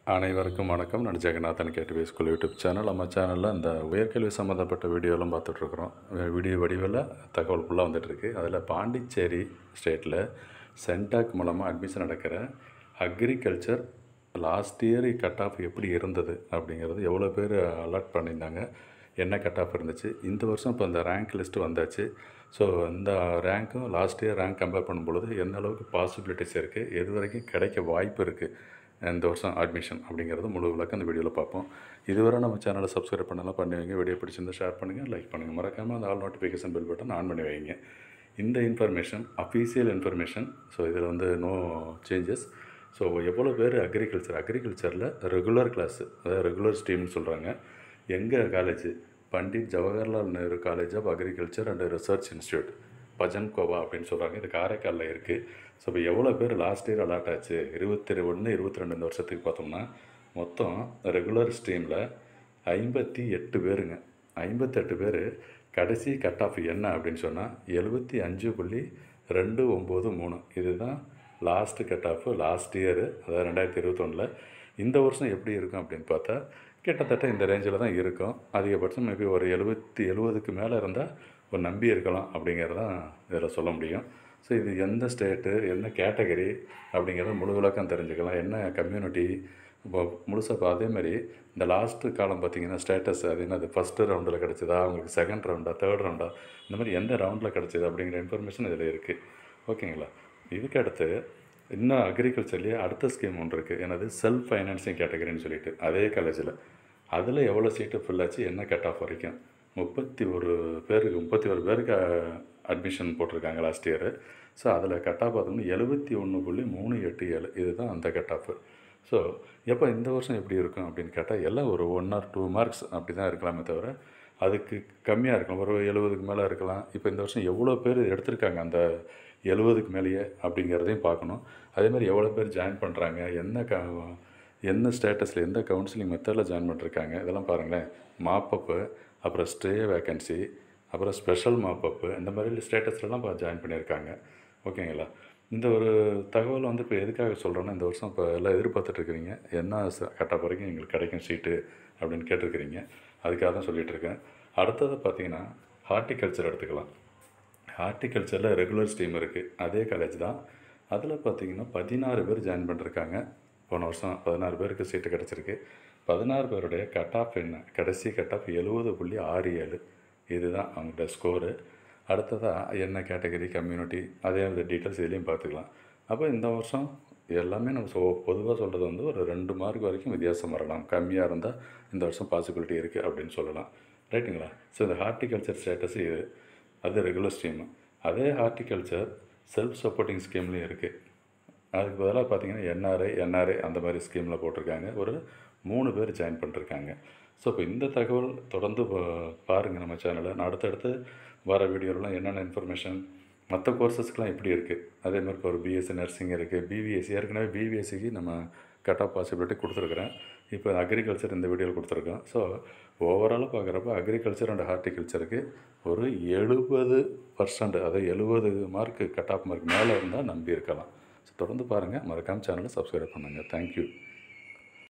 அனைவருக்கும் வணக்கம் நான் ஜெகநாதன் கேட்டுவே ஸ்கூல் யூடியூப் சேனல் நம்ம சேனலில் இந்த உயர்கல்வி சம்மந்தப்பட்ட வீடியோலாம் பார்த்துட்ருக்குறோம் வீடியோ வடிவில் தகவல் ஃபுல்லாக வந்துட்டுருக்கு அதில் பாண்டிச்சேரி ஸ்டேட்டில் சென்டாக் மூலமாக அட்மிஷன் நடக்கிற agriculture last year cut off எப்படி இருந்தது அப்படிங்கிறது எவ்வளோ பேர் அலர்ட் பண்ணியிருந்தாங்க என்ன கட் ஆஃப் இருந்துச்சு இந்த வருஷம் இப்போ இந்த ரேங்க் லிஸ்ட்டு வந்தாச்சு ஸோ இந்த ரேங்க்கும் லாஸ்ட் இயர் ரேங்க் கம்பேர் பண்ணும்பொழுது எந்த அளவுக்கு பாசிபிலிட்டிஸ் இருக்குது எது வரைக்கும் கிடைக்க வாய்ப்பு இருக்குது இந்த வருஷம் அட்மிஷன் அப்படிங்கிறது முழு விளக்கம் அந்த வீடியோவில் பார்ப்போம் இதுவரை நம்ம சேனலை சப்ஸ்கிரைப் பண்ணலாம் பண்ணி வைங்க வீடியோ பிடிச்சிருந்தா ஷேர் பண்ணுங்கள் லைக் பண்ணுங்கள் மறக்காமல் அந்த all notification bell button on பண்ணி வைங்க இந்த இன்ஃபர்மேஷன் அஃபீஷியல் இன்ஃபர்மேஷன் ஸோ இதில் வந்து நோ சேஞ்சஸ் ஸோ எவ்வளோ பேர் அக்ரிகல்ச்சர் அக்ரிகல்ச்சரில் ரெகுலர் கிளாஸ் அதாவது ரெகுலர் ஸ்ட்ரீம்னு சொல்கிறாங்க எங்கள் college Pandit Jawaharlal Nehru college of agriculture and research institute Pajancoa அப்படின்னு சொல்கிறாங்க இது காரைக்காலில் இருக்குது ஸோ இப்போ எவ்வளோ பேர் லாஸ்ட் இயர் அலாட் ஆச்சு இருபத்தி ஒன்று இருபத்தி ரெண்டு இந்த வருஷத்துக்கு பார்த்தோம்னா மொத்தம் ரெகுலர் ஸ்ட்ரீமில் ஐம்பத்தி எட்டு பேருங்க ஐம்பத்தெட்டு பேர் கடைசி கட் ஆஃப் என்ன அப்படின்னு சொன்னால் எழுபத்தி அஞ்சு புள்ளி ரெண்டு ஒம்பது மூணு இதுதான் last cut off last year அதாவது ரெண்டாயிரத்தி இருபத்தொன்னில் இந்த வருஷம் எப்படி இருக்கும் அப்படின்னு பார்த்தா கிட்டத்தட்ட இந்த ரேஞ்சில் தான் இருக்கும் அதிகபட்சம் மேபி ஒரு எழுபத்தி எழுபதுக்கு மேலே இருந்தால் ஒரு நம்பி இருக்கலாம் அப்படிங்கிறது தான் இதில் சொல்ல முடியும் ஸோ இது எந்த ஸ்டேட்டு என்ன கேட்டகரி அப்படிங்கிறத முழு விளக்கம் தெரிஞ்சுக்கலாம் என்ன கம்யூனிட்டி இப்போ முழுசாக இப்போ அதேமாதிரி இந்த லாஸ்ட்டு காலம் பார்த்தீங்கன்னா ஸ்டேட்டஸ் அது என்னது ஃபஸ்ட்டு ரவுண்டில் கிடச்சதா அவங்களுக்கு செகண்ட் ரவுண்டா தேர்ட் ரவுண்டா இந்த மாதிரி எந்த ரவுண்டில் கிடச்சிது அப்படிங்கிற இன்ஃபர்மேஷன் இதில் இருக்குது ஓகேங்களா இதுக்கு அடுத்து இன்னும் அக்ரிகல்ச்சர்லேயே அடுத்த ஸ்கீம் ஒன்று இருக்குது என்னது செல்ஃப் ஃபைனான்சிங் கேட்டகரின்னு சொல்லிட்டு அதே காலேஜில் அதில் எவ்வளோ சீட்டு ஃபில் ஆச்சு என்ன கட் ஆஃப் வரைக்கும் முப்பத்தி ஒரு பேருக்கு முப்பத்தி ஒரு பேருக்கு அட்மிஷன் போட்டிருக்காங்க லாஸ்ட் இயரு ஸோ அதில் கட் ஆஃப் பார்த்தோம்னா எழுபத்தி ஒன்று புள்ளி மூணு எட்டு ஏழு இதுதான் அந்த கட் ஆஃப் ஸோ எப்போ இந்த வருஷம் எப்படி இருக்கும் அப்படின்னு கேட்டால் எல்லாம் ஒரு ஒன் ஆர் டூ மார்க்ஸ் அப்படி தான் இருக்கலாமே தவிர அதுக்கு கம்மியாக இருக்கலாம் ஒரு எழுபதுக்கு மேலே இருக்கலாம் இப்போ இந்த வருஷம் எவ்வளோ பேர் எடுத்திருக்காங்க அந்த எழுபதுக்கு மேலேயே அப்படிங்கிறதையும் பார்க்கணும் அதேமாதிரி எவ்வளோ பேர் ஜாயின் பண்ணுறாங்க என்ன க என்ன ஸ்டேட்டஸில் எந்த கவுன்சிலிங் மெத்தடில் ஜாயின் பண்ணிருக்காங்க இதெல்லாம் பாருங்களேன் மாப்பப்பு அப்புறம் ஸ்டே வேக்கன்சி அப்புறம் ஸ்பெஷல் மாப்பப்பு இந்த மாதிரி ஸ்டேட்டஸ்லலாம் இப்போ ஜாயின் பண்ணியிருக்காங்க ஓகேங்களா இந்த ஒரு தகவல் வந்து இப்போ எதுக்காக சொல்கிறேன்னா இந்த வருஷம் இப்போ எல்லாம் எதிர்பார்த்துட்ருக்கிறீங்க என்ன கட்ட வரைக்கும் எங்களுக்கு கிடைக்கும் சீட்டு அப்படின்னு கேட்டிருக்கிறீங்க அதுக்காக தான் சொல்லிகிட்டு இருக்கேன் அடுத்தது பார்த்தீங்கன்னா ஹார்ட்டிகல்ச்சர் எடுத்துக்கலாம் ஹார்ட்டிகல்ச்சரில் ரெகுலர் ஸ்ட்ரீம் இருக்குது அதே காலேஜ் தான் அதில் பார்த்தீங்கன்னா பதினாறு பேர் ஜாயின் பண்ணிருக்காங்க போன வருஷம் பதினாறு பேருக்கு சீட்டு கிடச்சிருக்கு பதினாறு பேருடைய கட் ஆஃப் என்ன கடைசி கட் ஆஃப் எழுபது புள்ளி ஆறு ஏழு இதுதான் அவங்களோட ஸ்கோரு அடுத்ததாக என்ன கேட்டகரி கம்யூனிட்டி அதே டீட்டெயில்ஸ் இதுலேயும் பார்த்துக்கலாம் அப்போ இந்த வருஷம் எல்லாமே நம்ம சொ பொதுவாக சொல்கிறது வந்து ஒரு ரெண்டு மார்க் வரைக்கும் வித்தியாசம் வரலாம் கம்மியாக இருந்தால் இந்த வருஷம் பாசிபிலிட்டி இருக்குது அப்படின்னு சொல்லலாம் ரைட்டுங்களா ஸோ இந்த ஹார்ட்டிகல்ச்சர் ஸ்டேட்டஸ் இது அது ரெகுலர் ஸ்ட்ரீமு அதே ஹார்ட்டிகல்ச்சர் செல்ஃப் சப்போர்ட்டிங் ஸ்கீம்லேயும் இருக்குது அதுக்கு பதிலாக பார்த்தீங்கன்னா என்ஆர்ஐ என்ஆர்ஐ அந்த மாதிரி ஸ்கீமில் போட்டிருக்காங்க ஒரு மூணு பேர் ஜாயின் பண்ணிருக்காங்க ஸோ இப்போ இந்த தகவல் தொடர்ந்து பா- பாருங்கள் நம்ம சேனலை நான் அடுத்தடுத்து வர வீடியோலாம் என்னென்ன இன்ஃபர்மேஷன் மற்ற கோர்சஸ்க்கெலாம் எப்படி இருக்குது அதே மாதிரி இப்போ ஒரு பிஎஸ்சி நர்சிங் இருக்குது பிவிஎஸ்சி ஏற்கனவே பிவிஎஸ்சிக்கு நம்ம கட் ஆஃப் பாசிபிலிட்டி கொடுத்துருக்குறேன் இப்போ அக்ரிகல்ச்சர் இந்த வீடியோவில் கொடுத்துருக்கோம் ஸோ ஓவராலாக பார்க்குறப்ப அக்ரிகல்ச்சர் அண்ட் ஹார்ட்டிகல்ச்சருக்கு ஒரு எழுபது பர்சன்ட் அதாவது எழுபது மார்க் கட் ஆஃப் மார்க் மேலே இருந்தால் நம்பி இருக்கலாம் ஸோ தொடர்ந்து பாருங்கள் மறக்காம சேனலை சப்ஸ்கிரைப் பண்ணுங்கள் தேங்க்யூ